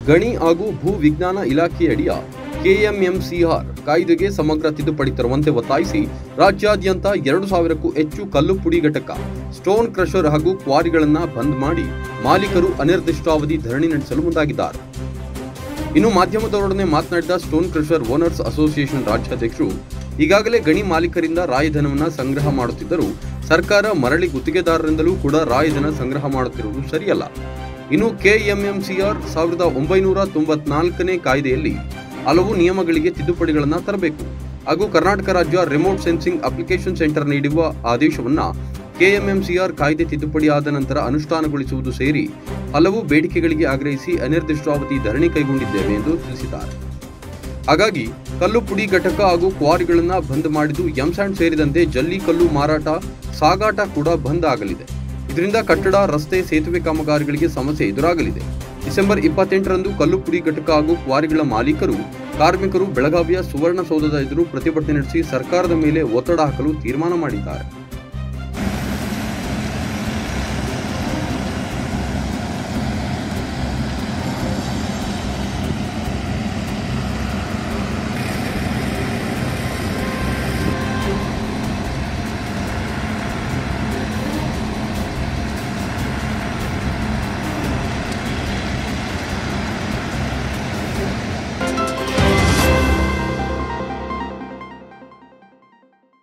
ಗಣಿ ಹಾಗೂ ಭೂ ವಿಜ್ಞಾನ ಇಲಾಖೆಯಡಿಯ ಕೆಎಂಎಂಸಿಆರ್ ಕಾಯ್ದೆಗೆ ಸಮಗ್ರ ತಿದ್ದುಪಡಿ ತರುವಂತೆ ಒತ್ತಾಯಿಸಿ ರಾಜ್ಯಾದ್ಯಂತ ಎರಡು ಸಾವಿರಕ್ಕೂ ಹೆಚ್ಚು ಕಲ್ಲು ಪುಡಿ ಘಟಕ ಸ್ಟೋನ್ ಕ್ರಷರ್ ಹಾಗೂ ಕ್ವಾರಿಗಳನ್ನು ಬಂದ್ ಮಾಡಿ ಮಾಲೀಕರು ಅನಿರ್ದಿಷ್ಟಾವಧಿ ಧರಣಿ ನಡೆಸಲು ಮುಂದಾಗಿದ್ದಾರೆ ಇನ್ನು ಮಾಧ್ಯಮದವರೊಡನೆ ಮಾತನಾಡಿದ ಸ್ಟೋನ್ ಕ್ರಷರ್ ಓನರ್ಸ್ ಅಸೋಸಿಯೇಷನ್ ರಾಜ್ಯಾಧ್ಯಕ್ಷರು ಈಗಾಗಲೇ ಗಣಿ ಮಾಲೀಕರಿಂದ ರಾಯಧನವನ್ನು ಸಂಗ್ರಹ ಮಾಡುತ್ತಿದ್ದರೂ ಸರ್ಕಾರ ಮರಳಿ ಗುತ್ತಿಗೆದಾರರಿಂದಲೂ ಕೂಡ ರಾಯಧನ ಸಂಗ್ರಹ ಮಾಡುತ್ತಿರುವುದು ಸರಿಯಲ್ಲ ಇನ್ನು ಕೆಎಂಎಂಸಿಆರ್ ಸಾವಿರದ ಒಂಬೈನೂರ ತೊಂಬತ್ನಾಲ್ಕನೇ ಕಾಯ್ದೆಯಲ್ಲಿ ಹಲವು ನಿಯಮಗಳಿಗೆ ತಿದ್ದುಪಡಿಗಳನ್ನು ತರಬೇಕು ಹಾಗೂ ಕರ್ನಾಟಕ ರಾಜ್ಯ ರಿಮೋಟ್ ಸೆನ್ಸಿಂಗ್ ಅಪ್ಲಿಕೇಶನ್ ಸೆಂಟರ್ ನೀಡುವ ಆದೇಶವನ್ನ ಕೆಎಂಎಂಸಿಆರ್ ಕಾಯ್ದೆ ತಿದ್ದುಪಡಿ ಆದ ನಂತರ ಅನುಷ್ಠಾನಗೊಳಿಸುವುದು ಸೇರಿ ಹಲವು ಬೇಡಿಕೆಗಳಿಗೆ ಆಗ್ರಹಿಸಿ ಅನಿರ್ದಿಷ್ಟಾವಧಿ ಧರಣಿ ಕೈಗೊಂಡಿದ್ದೇವೆ ಎಂದು ತಿಳಿಸಿದ್ದಾರೆ ಹಾಗಾಗಿ ಕಲ್ಲು ಪುಡಿ ಘಟಕ ಹಾಗೂ ಕ್ವಾರಿಗಳನ್ನು ಬಂದ್ ಮಾಡಿದ್ದು ಎಂಸ್ಯಾಂಡ್ ಸೇರಿದಂತೆ ಜಲ್ಲಿ ಕಲ್ಲು ಮಾರಾಟ ಸಾಗಾಟ ಕೂಡ ಬಂದ್ ಆಗಲಿದೆ ಇದರಿಂದ ಕಟ್ಟಡ ರಸ್ತೆ ಸೇತುವೆ ಕಾಮಗಾರಿಗಳಿಗೆ ಸಮಸ್ಯೆ ಎದುರಾಗಲಿದೆ ಡಿಸೆಂಬರ್ ಇಪ್ಪತ್ತೆಂಟರಂದು ಕಲ್ಲು ಪುಡಿ ಘಟಕ ಹಾಗೂ ಕ್ವಾರಿಗಳ ಮಾಲೀಕರು ಕಾರ್ಮಿಕರು ಬೆಳಗಾವಿಯ ಸುವರ್ಣಸೌಧದ ಎದುರು ಪ್ರತಿಭಟನೆ ನಡೆಸಿ ಸರ್ಕಾರದ ಮೇಲೆ ಒತ್ತಡ ಹಾಕಲು ತೀರ್ಮಾನ ಮಾಡಿದ್ದಾರೆ